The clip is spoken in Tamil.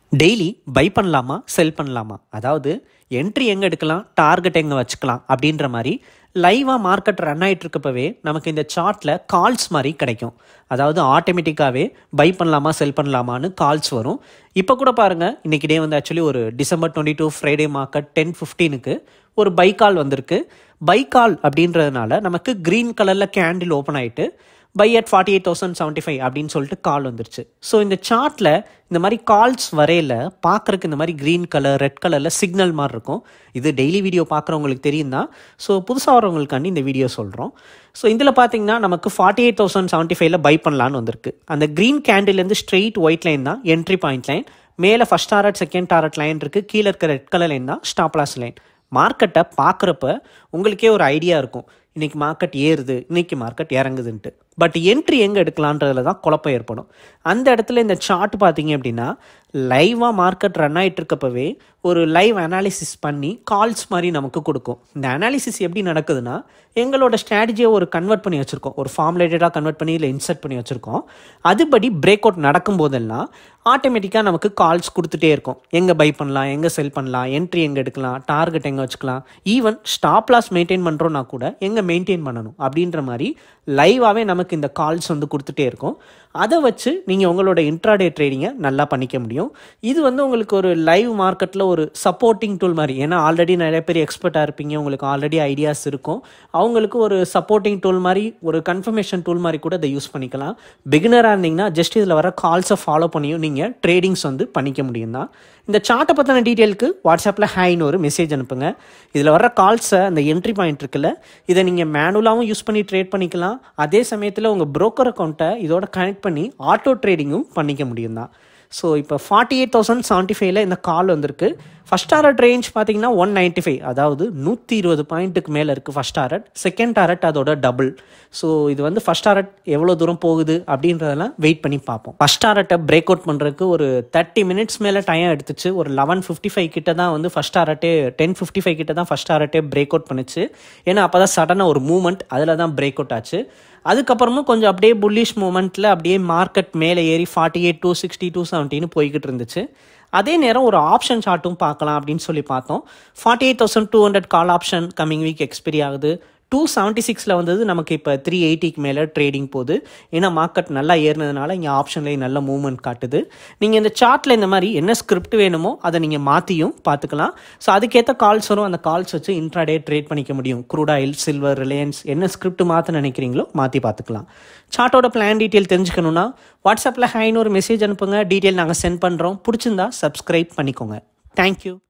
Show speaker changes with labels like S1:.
S1: டெய்லி பை பண்ணலாமா செல் பண்ணலாமா அதாவது என்ட்ரி எங்கே எடுக்கலாம் டார்கெட் எங்கே வச்சுக்கலாம் அப்படின்ற மாதிரி லைவாக மார்க்கெட் ரன் ஆகிட்டு இருக்கப்பவே நமக்கு இந்த சார்ட்டில் கால்ஸ் மாதிரி கிடைக்கும் அதாவது ஆட்டோமேட்டிக்காகவே பை பண்ணலாமா செல் பண்ணலாமான்னு கால்ஸ் வரும் இப்போ கூட பாருங்கள் இன்றைக்கி டே வந்து ஆக்சுவலி ஒரு December twenty two Friday market ten ஃபிஃப்டீனுக்கு ஒரு பை கால் வந்திருக்கு பை கால் அப்படின்றதுனால நமக்கு க்ரீன் கலரில் கேண்டில் ஓப்பன் ஆகிட்டு buy at forty eight thousand seventy five அப்படின்னு சொல்லிட்டு கால் வந்துருச்சு ஸோ இந்த சார்ட்டில் இந்த மாதிரி கால்ஸ் வரையில் பார்க்குறக்கு இந்த மாதிரி க்ரீன் கலர் ரெட் கலரில் சிக்னல் மாதிரி இருக்கும் இது டெய்லி வீடியோ பார்க்குறவங்களுக்கு தெரியும் தான் ஸோ புதுசாக வரவங்களுக்காண்டி இந்த வீடியோ சொல்கிறோம் ஸோ இதில் பார்த்தீங்கன்னா நமக்கு ஃபார்ட்டி எயிட் தௌசண்ட் செவன்ட்டி ஃபைவ்ல பை பண்ணலான்னு வந்திருக்கு அந்த க்ரீன் கேண்டில்லேருந்து ஸ்ட்ரெயிட் ஒயிட் லைன் தான் என்ட்ரி பாயிண்ட் லைன் மேலே first target second target line இருக்குது கீழே இருக்க ரெட் கலர் லைன் தான் ஸ்டாப்லாஸ் லைன் மார்க்கெட்டை பார்க்குறப்ப உங்களுக்கே ஒரு ஐடியா இருக்கும் இன்றைக்கி மார்க்கெட் ஏறுது இன்றைக்கி மார்க்கெட் இறங்குதுன்ட்டு பட் என்ட்ரி எங்கே எடுக்கலான்றதுல தான் குழப்பம் ஏற்படும் அந்த இடத்துல இந்த சார்ட் பார்த்தீங்க அப்படின்னா லைவாக மார்க்கெட் ரன் ஆகிட்டு இருக்கப்பவே ஒரு லைவ் அனாலிசிஸ் பண்ணி கால்ஸ் மாதிரி நமக்கு கொடுக்கும் இந்த அனாலிசிஸ் எப்படி நடக்குதுன்னா எங்களோட ஸ்ட்ராட்டஜியை ஒரு கன்வெர்ட் பண்ணி வச்சுருக்கோம் ஒரு ஃபார்முலேட்டடாக கன்வெர்ட் பண்ணி இல்லை இன்சர்ட் பண்ணி வச்சுருக்கோம் அதுபடி பிரேக் அவுட் நடக்கும் போதெல்லாம் ஆட்டோமேட்டிக்காக நமக்கு கால்ஸ் கொடுத்துட்டே இருக்கும் எங்கே பை பண்ணலாம் எங்கே செல் பண்ணலாம் என்ட்ரி எங்கே எடுக்கலாம் டார்கெட் எங்கே வச்சுக்கலாம் ஈவன் ஸ்டாப் லாஸ் மெயின்டைன் பண்ணுறோன்னா கூட எங்கே மெயின்டைன் பண்ணணும் அப்படின்ற மாதிரி லைவாகவே நமக்கு இந்த கால்ஸ் வந்து கொடுத்துட்டே இருக்கும் அதை வச்சு நீங்கள் உங்களோட இன்ட்ராடே ட்ரேடிங்கை நல்லா பண்ணிக்க முடியும் இது வந்து உங்களுக்கு ஒரு லைவ் மார்க்கெட்டில் ஒரு சப்போர்ட்டிங் டூல் மாதிரி ஏன்னா ஆல்ரெடி நிறைய பேர் எக்ஸ்பர்ட்டாக இருப்பீங்க உங்களுக்கு ஆல்ரெடி ஐடியாஸ் இருக்கும் அவங்களுக்கு ஒரு சப்போர்ட்டிங் டூல் மாதிரி ஒரு கன்ஃபர்மேஷன் டூல் மாதிரி கூட இதை யூஸ் பண்ணிக்கலாம் பிகினராக இருந்தீங்கன்னா ஜஸ்ட் இதில் வர கால்ஸை ஃபாலோ பண்ணியும் நீங்கள் ட்ரேடிங்ஸ் வந்து பண்ணிக்க முடியும் தான் இந்த சார்ட்டை பற்றின டீட்டெயிலுக்கு வாட்ஸ்அப்பில் ஹைன்னு ஒரு மெசேஜ் அனுப்புங்க இதில் வர கால்ஸை அந்த என்ட்ரி பாயிண்ட் இருக்குல்ல இதை நீங்கள் மேனுவலாகவும் யூஸ் பண்ணி ட்ரேட் பண்ணிக்கலாம் அதே சமயத்தில் உங்கள் broker அக்கௌண்ட்டை இதோட கனெக்ட் பண்ணி ஆட்டோ ட்ரேடிங்கும் பண்ணிக்க முடியும் தான் ஸோ இப்போ ஃபார்ட்டி எயிட் தௌசண்ட் செவன்ட்டி ஃபைவ்ல இந்த கால் வந்திருக்கு ஃபஸ்ட் டாரட் ரேஞ்ச் பார்த்தீங்கன்னா ஒன் நைன்ட்டி ஃபைவ் அதாவது நூற்றி இருபது பாயிண்ட்டுக்கு மேலே இருக்குது ஃபஸ்ட் டாரட் செகண்ட் டாரட் அதோட டபுள் ஸோ இது வந்து ஃபஸ்ட் டாரட் எவ்வளோ தூரம் போகுது அப்படின்றதெல்லாம் வெயிட் பண்ணி பார்ப்போம் ஃபஸ்ட் டாரட்டை பிரேக் அவுட் பண்ணுறதுக்கு ஒரு தேர்ட்டி மினிட்ஸ் மேலே டைம் எடுத்துச்சு ஒரு லெவன் ஃபிஃப்டி ஃபைவ் கிட்ட தான் வந்து ஃபஸ்ட் டாரட்டே டென் ஃபிஃப்டி ஃபைவ் கிட்ட தான் ஃபஸ்ட் டாரட்டே பிரேக் அவுட் பண்ணுச்சு ஏன்னா அப்போ தான் சடனாக ஒரு மூமெண்ட் அதில் தான் பிரேக் அவுட் ஆச்சு அதுக்கப்புறமும் கொஞ்சம் அப்படியே புல்லிஷ் மூமெண்ட்டில் அப்படியே மார்க்கெட் மேலே ஏறி forty eight two sixty two செவன்ட்டின்னு போய்கிட்டு இருந்துச்சு அதே நேரம் ஒரு ஆப்ஷன் சார்ட்டும் பார்க்கலாம் அப்படின்னு சொல்லி பார்த்தோம் forty eight thousand two hundred call option coming week expiry ஆகுது டூ செவன்ட்டி சிக்ஸில் வந்தது நமக்கு இப்போ த்ரீ எயிட்டிக்கு மேலே ட்ரேடிங் போகுது ஏன்னா மார்க்கெட் நல்லா ஏறினதுனால இங்கே ஆப்ஷன்லேயே நல்ல மூவ்மெண்ட் காட்டுது நீங்கள் இந்த சார்ட்டில் இந்த மாதிரி என்ன ஸ்கிரிப்ட் வேணுமோ அதை நீங்கள் மாற்றியும் பார்த்துக்கலாம் ஸோ அதுக்கேற்ற கால்ஸ் வரும் அந்த கால்ஸ் வச்சு இன்ட்ராடே ட்ரேட் பண்ணிக்க முடியும் க்ரூட் ஆயில் சில்வர் ரிலையன்ஸ் என்ன ஸ்கிரிப்ட் மாற்ற நினைக்கிறீங்களோ மாற்றி பார்த்துக்கலாம் சார்ட்டோட பிளான் டீட்டெயில் தெரிஞ்சுக்கணுன்னா வாட்ஸ்அப்பில் ஹைன்னு ஒரு மெசேஜ் அனுப்புங்க டீட்டெயில் நாங்கள் சென்ட் பண்ணுறோம் பிடிச்சிருந்தா சப்ஸ்கிரைப் பண்ணிக்கோங்க தேங்க்யூ